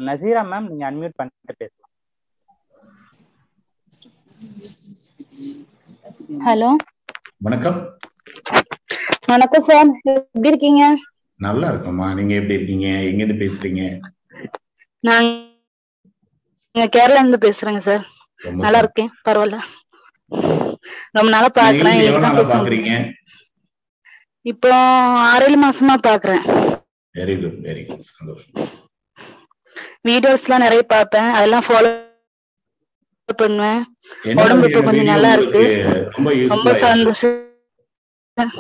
Nazira ma'am நீங்க unmute பண்ணிட்டு பேசலாம் ஹலோ வணக்கம் வணக்கம் சார் எப்படி இருக்கீங்க நல்லா இருக்கோம்மா நீங்க எப்படி இருக்கீங்க எங்க இருந்து பேசுறீங்க நான் இங்க கேரளா இருந்து பேசுறேங்க சார் ரொம்ப நல்லா இருக்கேன் பரவாயில்ல ரொம்ப நாளா பாக்குறேன் நீங்க எவ்வளவு இன்னைக்கு தான் நாளா பேச பாக்குறீங்க இப்போ ஆறேழு மாசமா பாக்குறேன் வெரி குட் வெரி குட் சந்தோஷம் வீடியோஸ் எல்லாம் நிறைய பார்ப்பேன் அதெல்லாம் ஃபாலோ பண்ணுவேன் என்ன உடம்பு இப்ப மாதிரியான கொஞ்சம் video நல்லா இருக்கு. உங்களுக்கு ரொம்ப ரொம்ப யூஸ்ஃபுல்லா சந்தோஷம்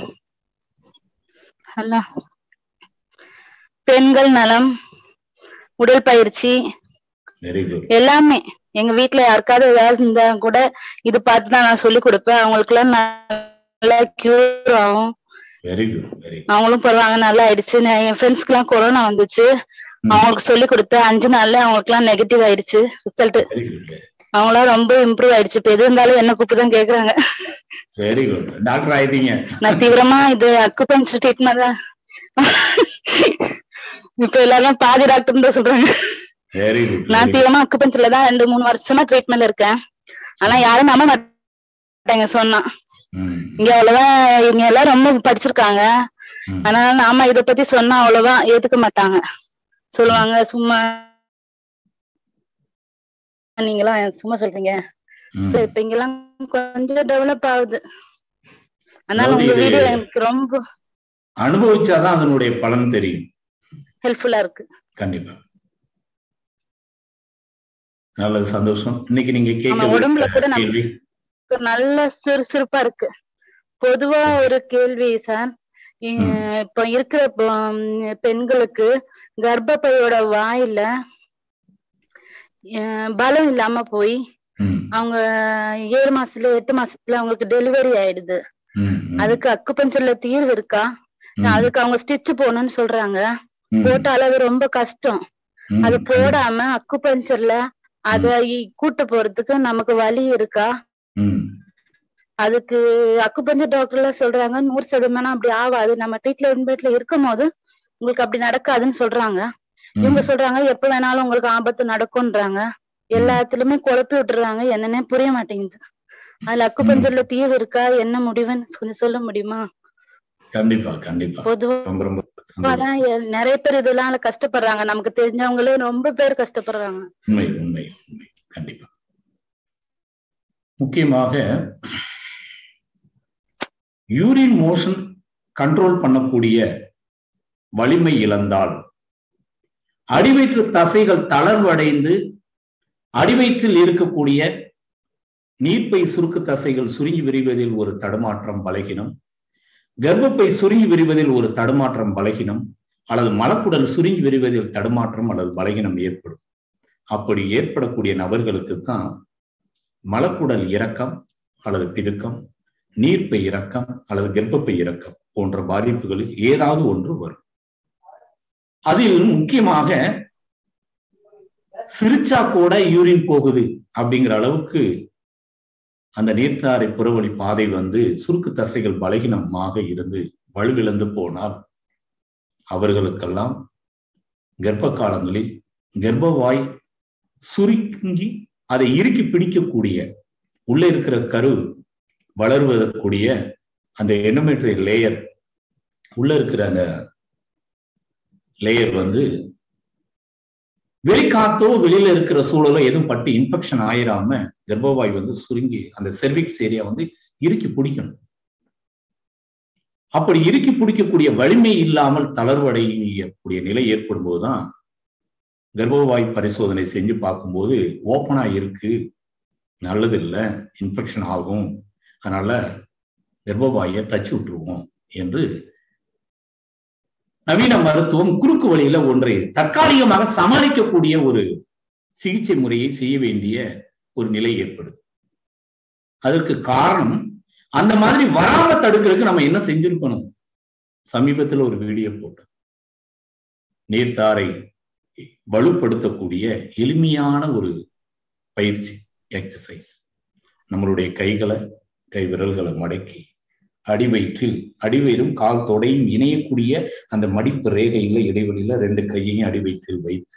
ஹலோ பெண்கள் நலம் உடற்பயிற்சி வெரி குட் எல்லாமே எங்க வீட்ல யாருக்காவது ஏதாவது இருந்தா கூட இது பார்த்து தான் நான் சொல்லி கொடுப்பேன் அவங்களுக்கு எல்லாம் நல்லா கியூர் ஆகும் வெரி குட் வெரி அவங்களும் பரவாங்க நல்லா ஆயிடுச்சு நான் என் ஃப்ரெண்ட்ஸ்க்கு எல்லாம் கொரோனா வந்துச்சு அவங்களுக்கு சொல்லி கொடுத்தேன் அஞ்சு நாள்ல அவங்களுக்கு எல்லாம் நெகட்டிவ் ஆயிடுச்சு ரிசல்ட் வெரி குட் அவங்களாம் ரொம்ப இம்ப்ரூவ் ஆயிடுச்சு இப்ப எது இருந்தாலும் என்ன கூப்பிட்டு தான் கேக்குறாங்க வெரி குட் டாக்டர் ஆயிட்டீங்க நான் தீவிரமா இது அக்குபஞ்சர் ட்ரீட்மெண்ட் தான் இப்ப எல்லாரும் பாதி டாக்டர் தான் சொல்றாங்க வெரி குட் நான் தீவிரமா அக்குபஞ்சர்ல தான் ரெண்டு மூணு வருஷமா ட்ரீட்மெண்ட்ல இருக்கேன் ஆனா யாரும் நம்ப மாட்டாங்க சொன்னா இங்க அவ்வளவுதான் இவங்க எல்லாம் ரொம்ப படிச்சிருக்காங்க ஆனா நாம இத பத்தி சொன்னா அவ்வளவா ஏத்துக்க மாட்டாங்க சொல்லுவாங்க சும்மா நீங்களாம் சும்மா சொல்றீங்க சரி இப்ப இங்கெல்லாம் கொஞ்சம் டெவலப் ஆகுது அதனால அதாவது உங்க இது- வீடியோ எனக்கு ரொம்ப அனுபவிச்சாதான் அதனுடைய பலன் தெரியும் ஹெல்ப்ஃபுல்லா இருக்கு கண்டிப்பா நல்லது சந்தோஷம் இன்னைக்கு நீங்க ஆமா, உடம்புல கூட கேட்க நம்ம- கேள்வி இப்ப நல்ல சுறுசுறுப்பா இருக்கு பொதுவா ஒரு கேள்வி சார் இ- இப்ப இருக்கிற பொ- பெண்களுக்கு கர்ப்பப்பையோட வாயில அஹ், பலம் இல்லாம போய் ம், அவங்க ஏழு மாசத்துல எட்டு மாசத்துல அவங்களுக்கு டெலிவரி ஆயிடுது ம், ம், அதுக்கு அக்குபஞ்சர்ல தீர்வு இருக்கா ம், அதுக்கு அவங்க ஸ்டிச் போடணும்னு சொல்றாங்க ம், போட்டாலும் அது ரொம்ப கஷ்டம் ம், அது போடாம அக்குபஞ்சர்ல அத இ- கூட்டு போறதுக்கு நமக்கு வழி இருக்கா ம், அதுக்கு அக்குபஞ்சர் டாக்டர் எல்லாம் சொல்றாங்க நூறு சதமானம் அப்படி ஆகாது நம்ம ட்ரீட்மெண்ட்ல இருக்கும் போது உங்களுக்கு அப்படி நடக்காதுன்னு சொல்றாங்க ம். இவங்க சொல்றாங்க எப்ப வேணாலும் உங்களுக்கு ஆபத்து நடக்கும்ன்றாங்க எல்லாத்துலயுமே குழப்பி விட்டுறாங்க என்னன்னே புரிய மாட்டேங்குது அதுல அக்குபஞ்சர்ல தீர்வு இருக்கா என்ன முடிவுன்னு கொஞ்சம் சொல்ல முடியுமா கண்டிப்பா கண்டிப்பா பொதுவா ரொம்ப ரொம்ப சந்தோஷம். தான் எ- நிறைய பேர் இதெல்லாம் கஷ்டப்படுறாங்க நமக்கு தெரிஞ்சவங்களே ரொம்ப பேர் கஷ்டப்படுறாங்க உண்மை உண்மை உண்மை கண்டிப்பா முக்கியமாக யூரின் மோஷன் கண்ட்ரோல் பண்ணக்கூடிய வலிமை இழந்தால் அடிவயிற்று தசைகள் தளர்வடைந்து அடிவயிற்றில் இருக்கக்கூடிய நீர்ப்பை சுருக்கு தசைகள் சுருங்கி விரிவதில் ஒரு தடுமாற்றம் பலகினம் கர்ப்பப்பை சுருங்கி விரிவதில் ஒரு தடுமாற்றம் பலகினம் அல்லது மலக்குடல் சுருங்கி விரிவதில் தடுமாற்றம் அல்லது பலகினம் ஏற்படும் அப்படி ஏற்படக்கூடிய நபர்களுக்கு தான் மலக்குடல் இறக்கம் அல்லது பிதுக்கம் நீர்ப்பை இறக்கம் அல்லது கர்ப்பப்பை இறக்கம் போன்ற பாதிப்புகளில் ஏதாவது ஒன்று வரும் அதில் முக்கியமாக சிரிச்சா கூட யூரின் போகுது அப்படிங்கிற அளவுக்கு அந்த நீர்த்தாரை புறவழி பாதை வந்து சுருக்கு தசைகள் பலகீனமாக இருந்து வலுவிழந்து போனால் அவர்களுக்கெல்லாம் கர்ப்ப காலங்களில் கர்ப்பவாய் சுருங்கி அதை இறுக்கி பிடிக்கக்கூடிய உள்ள இருக்கிற கரு வளருவதற்குரிய அந்த எண்டோமெட்ரி லேயர் உள்ள இருக்கிற அந்த லேயர் வந்து வெளிக்காத்தோ வெளியில இருக்கிற சூழலோ எதுவும் பட்டு இன்ஃபெக்ஷன் ஆயிராம கர்ப்பவாய் வந்து சுருங்கி அந்த செர்விக்ஸ் ஏரியா வந்து இறுக்கி பிடிக்கணும் அப்படி இறுக்கி பிடிக்கக்கூடிய வலிமை இல்லாமல் தளர்வடையக்கூடிய நிலை ஏற்படும் போதுதான் கர்ப்பவாய் பரிசோதனை செஞ்சு பார்க்கும்போது ஓப்பனா இருக்கு நல்லது இல்லை இன்ஃபெக்ஷன் ஆகும் அதனால கர்ப்பவாயை தச்சு விட்டுருவோம் என்று நவீன மருத்துவம் குறுக்கு வழியில ஒன்றை தற்காலிகமாக சமாளிக்கக்கூடிய ஒரு சிகிச்சை முறையை செய்ய வேண்டிய ஒரு நிலை ஏற்படுது அதற்கு காரணம் அந்த மாதிரி வராம தடுக்கிறதுக்கு நம்ம என்ன செஞ்சிருக்கணும் சமீபத்தில் ஒரு வீடியோ போட்டோம் நீர்த்தாரை வலுப்படுத்தக்கூடிய எளிமையான ஒரு பயிற்சி எக்ஸசைஸ் நம்மளுடைய கைகளை கை விரல்களை மடக்கி அடிவயிற்றில் அடிவயிறும் கால் தொடையும் இணையக்கூடிய அந்த மடிப்பு ரேகையில இடைவெளியில ரெண்டு கையையும் அடிவயிற்றில் வைத்து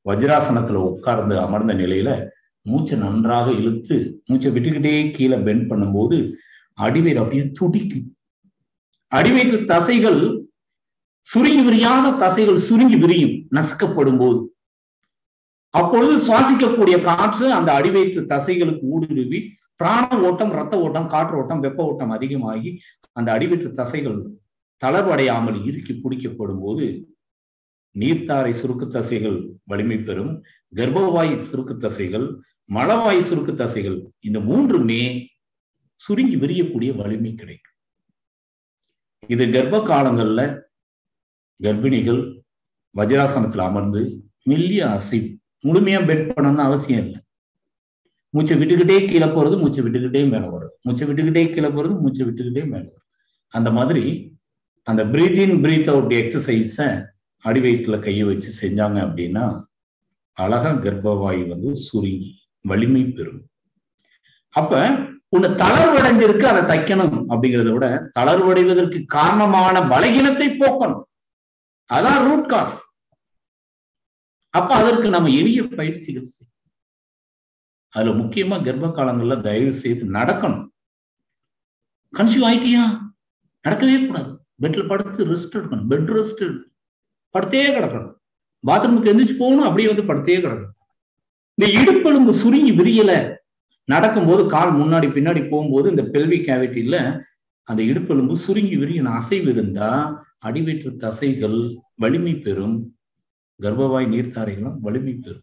வஜ்ராசனத்துல உட்கார்ந்து அமர்ந்த நிலையில மூச்சை நன்றாக இழுத்து மூச்சை விட்டுக்கிட்டே கீழே பெண்ட் பண்ணும்போது அடிவயிறு அப்படியே துடிக்கும் அடிவயிற்று தசைகள் சுருங்கி விரியாத தசைகள் சுருங்கி விரியும் நசுக்கப்படும் போது அப்பொழுது சுவாசிக்கக்கூடிய காற்று அந்த அடிவயிற்று தசைகளுக்கு ஊடுருவி பிராண ஓட்டம் ரத்த ஓட்டம் காற்று ஓட்டம் வெப்ப ஓட்டம் அதிகமாகி அந்த அடிவயிற்று தசைகள் தளர்வடையாமல் இறுக்கி பிடிக்கப்படும் போது நீர்த்தாரை சுருக்கு தசைகள் வலிமை பெறும் கர்ப்பவாய் சுருக்கு தசைகள் மலவாய் சுருக்கு தசைகள் இந்த மூன்றுமே சுருங்கி விரியக்கூடிய வலிமை கிடைக்கும் இது கர்ப்ப காலங்கள்ல கர்ப்பிணிகள் வஜ்ராசனத்துல அமர்ந்து மெல்லிய அசை முழுமையா பெட் பண்ணணும்னு அவசியம் இல்லை மூச்சை விட்டுக்கிட்டே கீழே போறது மூச்சை விட்டுக்கிட்டே மேல வருது மூச்சை விட்டுக்கிட்டே கீழே போறது மூச்சை விட்டுக்கிட்டே மேல வருது அந்த மாதிரி அந்த பிரீத் இன் பிரீத் அவுட் எக்ஸசைஸ அடிவயிற்றுல கையை வச்சு செஞ்சாங்க அப்படின்னா அழகா கர்ப்பவாயு வந்து சுருங்கி வலிமை பெறும் அப்ப உன்னை தளர்வடைஞ்சிருக்கு அதை தைக்கணும் அப்படிங்கிறத விட தளர்வடைவதற்கு காரணமான பலகீனத்தை போக்கணும் அதான் ரூட் காஸ் அப்ப அதற்கு நம்ம எளிய பயிற்சிகள் செய்யணும் அதுல முக்கியமா கர்ப்ப காலங்கள்ல தயவு செய்து நடக்கணும் கன்சியூவ் ஆயிட்டியா நடக்கவே கூடாது பெட்ல படுத்து ரெஸ்ட் எடுக்கணும் பெட் ரெஸ்ட் எடுக்கணும் படுத்தே கிடக்கணும் பாத்ரூமுக்கு எந்திரிச்சு போகணும் அப்படியே வந்து படுத்தே கிடக்கணும் இந்த இடுப்பெலும்பு சுருங்கி விரியல நடக்கும்போது கால் முன்னாடி பின்னாடி போகும்போது இந்த பெல்வி கேவிட்டியில அந்த இடுப்பெலும்பு சுருங்கி விரியன அசைவு இருந்தா அடிவயிற்று தசைகள் வலிமை பெறும் கர்ப்பவாய் நீர்த்தாரைகளும் வலிமை பெறும்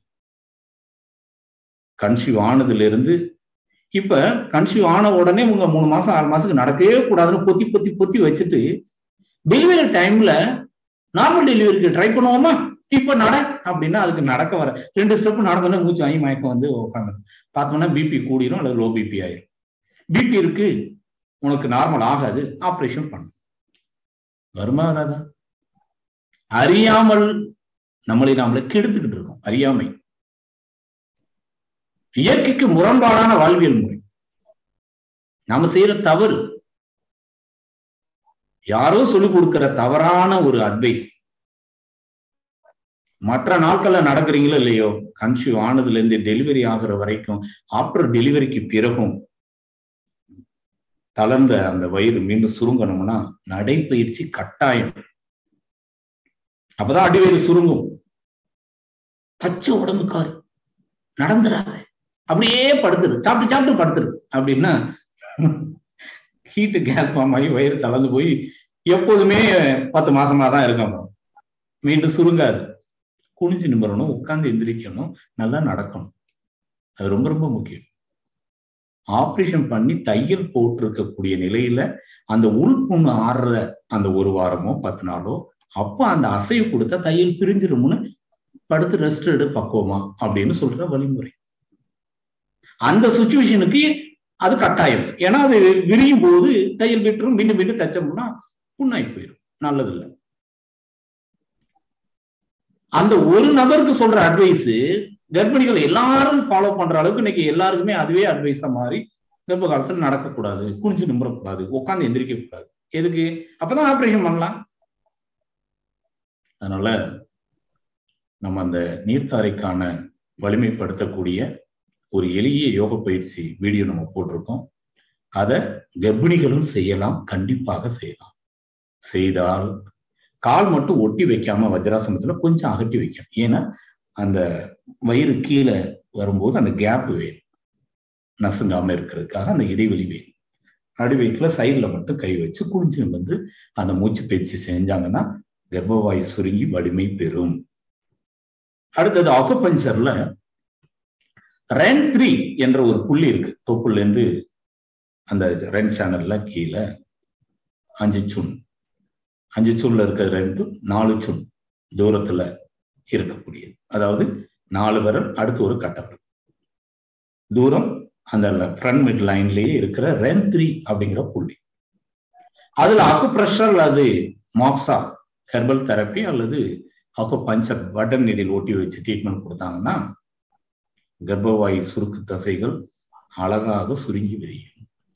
கன்சீவ் ஆனதுல இருந்து இப்ப கன்சீவ் ஆன உடனே உங்க மூணு மாசம் ஆறு மாசத்துக்கு நடக்கவே கூடாதுன்னு பொத்தி பொத்தி பொத்தி வச்சுட்டு டெலிவரி டைம்ல நார்மல் டெலிவரிக்கு ட்ரை பண்ணுவோமா இப்ப நட அப்படின்னா அதுக்கு நடக்க வர ரெண்டு ஸ்டெப் நடந்தோன்னா மூச்சு வாங்கி மயக்கம் வந்து உட்காந்து பார்த்தோம்னா பிபி கூடிரும் அல்லது லோ பிபி ஆயிரும் பிபி இருக்கு உனக்கு நார்மல் ஆகாது ஆப்ரேஷன் பண்ணும் வருமா வராதா அறியாமல் நம்மளை நாமளை கெடுத்துக்கிட்டு இருக்கோம் அறியாமை இயற்கைக்கு முரண்பாடான வாழ்வியல் முறை நாம செய்யற தவறு யாரோ சொல்லிக் கொடுக்கிற தவறான ஒரு அட்வைஸ் மற்ற நாட்கள்ல நடக்கிறீங்களோ இல்லையோ கன்சியூவ் ஆனதுல இருந்து டெலிவரி ஆகுற வரைக்கும் ஆஃப்டர் டெலிவரிக்கு பிறகும் தளர்ந்த அந்த வயிறு மீண்டும் சுருங்கணும்னா நடைப்பயிற்சி கட்டாயம் அப்பதான் அடிவயிறு சுருங்கும் பச்சை உடம்புக்காரு நடந்துடாத அப்படியே படுத்துரு சாப்பிட்டு சாப்பிட்டு படுத்துரு அப்படின்னா ஹீட்டு கேஸ் ஃபார்ம் ஆகி வயிறு தளர்ந்து போய் எப்போதுமே பத்து மாசமா தான் இருக்கும் மீண்டும் சுருங்காது குனிஞ்சு நிமிரணும் உட்கார்ந்து எந்திரிக்கணும் நல்லா நடக்கணும் அது ரொம்ப ரொம்ப முக்கியம் ஆப்ரேஷன் பண்ணி தையல் போட்டிருக்கக்கூடிய நிலையில அந்த உள்புண்ணு ஆடுற அந்த ஒரு வாரமோ பத்து நாளோ அப்போ அந்த அசைவு கொடுத்தா தையல் பிரிஞ்சிரும்னு படுத்து ரெஸ்ட் எடு பக்குவமா அப்படின்னு சொல்ற வழிமுறை அந்த சுச்சுவேஷனுக்கு அது கட்டாயம் ஏன்னா அது விரியும் போது தையல் விட்டுரும் மீண்டும் மீண்டும் தைச்சோம்னா புண்ணாய் போயிடும் நல்லது இல்லை அந்த ஒரு நபருக்கு சொல்ற அட்வைஸ் கர்ப்பிணிகள் எல்லாரும் ஃபாலோ பண்ற அளவுக்கு இன்னைக்கு எல்லாருக்குமே அதுவே அட்வைஸா மாறி கர்ப்ப காலத்துல நடக்கக்கூடாது குனிஞ்சு நிமிரக்கூடாது உட்காந்து எந்திரிக்க கூடாது எதுக்கு அப்பதான் ஆப்ரேஷன் பண்ணலாம் அதனால நம்ம அந்த நீர்த்தாரைக்கான வலிமைப்படுத்தக்கூடிய ஒரு எளிய யோக பயிற்சி வீடியோ நம்ம போட்டிருக்கோம் அதை கர்ப்பிணிகளும் செய்யலாம் கண்டிப்பாக செய்யலாம் செய்தால் கால் மட்டும் ஒட்டி வைக்காம வஜ்ராசனத்துல கொஞ்சம் அகட்டி வைக்கணும் ஏன்னா அந்த வயிறு கீழே வரும்போது அந்த கேப் வேணும் நசுங்காம இருக்கிறதுக்காக அந்த இடைவெளி வேணும் நடுவீட்டுல சைட்ல மட்டும் கை வச்சு குடிஞ்சு வந்து அந்த மூச்சு பயிற்சி செஞ்சாங்கன்னா கர்ப்பவாயு சுருங்கி வலிமை பெறும் அடுத்தது அக்குபஞ்சர்ல ரென் த்ரீ என்ற ஒரு புள்ளி இருக்கு தொப்புல இருந்து அந்த ரென் சேனல்ல கீழே அஞ்சு சுண் அஞ்சு சுண்ல இருக்கிற ரெண்டு நாலு சுண் தூரத்துல இருக்கக்கூடியது அதாவது நாலு விரல் அடுத்து ஒரு கட்டவர் தூரம் அந்த ஃப்ரண்ட் மிட் லைன்லயே இருக்கிற ரென் த்ரீ அப்படிங்கிற புள்ளி அதுல அக்கு பிரஷர் அல்லது மாக்ஸா ஹெர்பல் தெரப்பி அல்லது அக்கு பஞ்சர் பட்டன் நீடில் ஒட்டி வச்சு ட்ரீட்மெண்ட் கொடுத்தாங்கன்னா கர்ப்பவாயு சுருக்கு தசைகள் அழகாக சுருங்கி விரியும்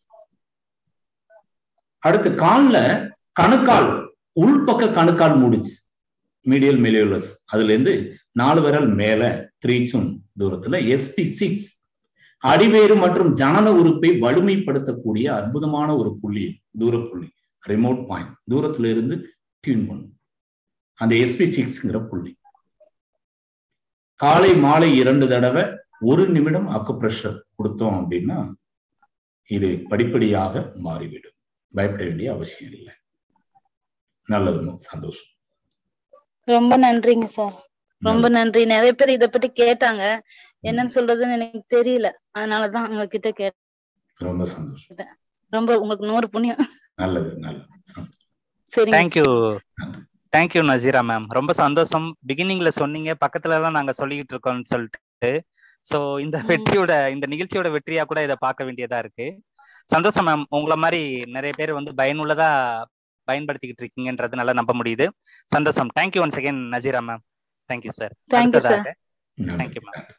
அடுத்து கால்ல கணுக்கால் உள்பக்க கணுக்கால் முடிச்சு மீடியல் மெலியோலஸ் அதுல இருந்து நாலு விரல் மேல த்ரீச்சும் தூரத்துல எஸ்பி சிக்ஸ் அடிவேறு மற்றும் ஜனன உறுப்பை வலிமைப்படுத்தக்கூடிய அற்புதமான ஒரு புள்ளி தூர புள்ளி ரிமோட் பாயிண்ட் தூரத்துல இருந்து டியூன் பண்ணும் அந்த எஸ்பி சிக்ஸ்ங்கிற புள்ளி காலை மாலை இரண்டு தடவை ஒரு நிமிடம் அக்குப்ரெஷர் கொடுத்தோம் அப்படின்னா இது படிப்படியாக மாறிவிடும் பயப்பட வேண்டிய அவசியம் இல்லை நல்லதுமா சந்தோஷம் ரொம்ப நன்றிங்க சார் ரொம்ப நன்றி நிறைய பேர் இத பத்தி கேட்டாங்க என்னன்னு சொல்றதுன்னு எனக்கு தெரியல அதனாலதான் உங்ககிட்ட கேட்டேன் ரொம்ப சந்தோஷம் ரொம்ப உங்களுக்கு நூறு புண்ணியம் நல்லது நல்லது சரிங்க தேங்க்யூ தேங்க்யூ நசீரா மேம் ரொம்ப சந்தோஷம் பிகினிங்ல சொன்னீங்க பக்கத்துல தான் நாங்க சொல்லிக்கிட்டு இருக்கோம்னு சொல்லிட்டு சோ இந்த வெற்றியோட இந்த நிகழ்ச்சியோட வெற்றியா கூட இதை பார்க்க வேண்டியதா இருக்கு சந்தோஷம் மேம் உங்களை மாதிரி நிறைய பேர் வந்து பயனுள்ளதா பயன்படுத்திக்கிட்டு இருக்கீங்கன்றது நல்லா நம்ப முடியுது சந்தோஷம் thank you once again Nazeera ma'am thank you sir Thank you, sir. நன்றி. Thank you, ma'am.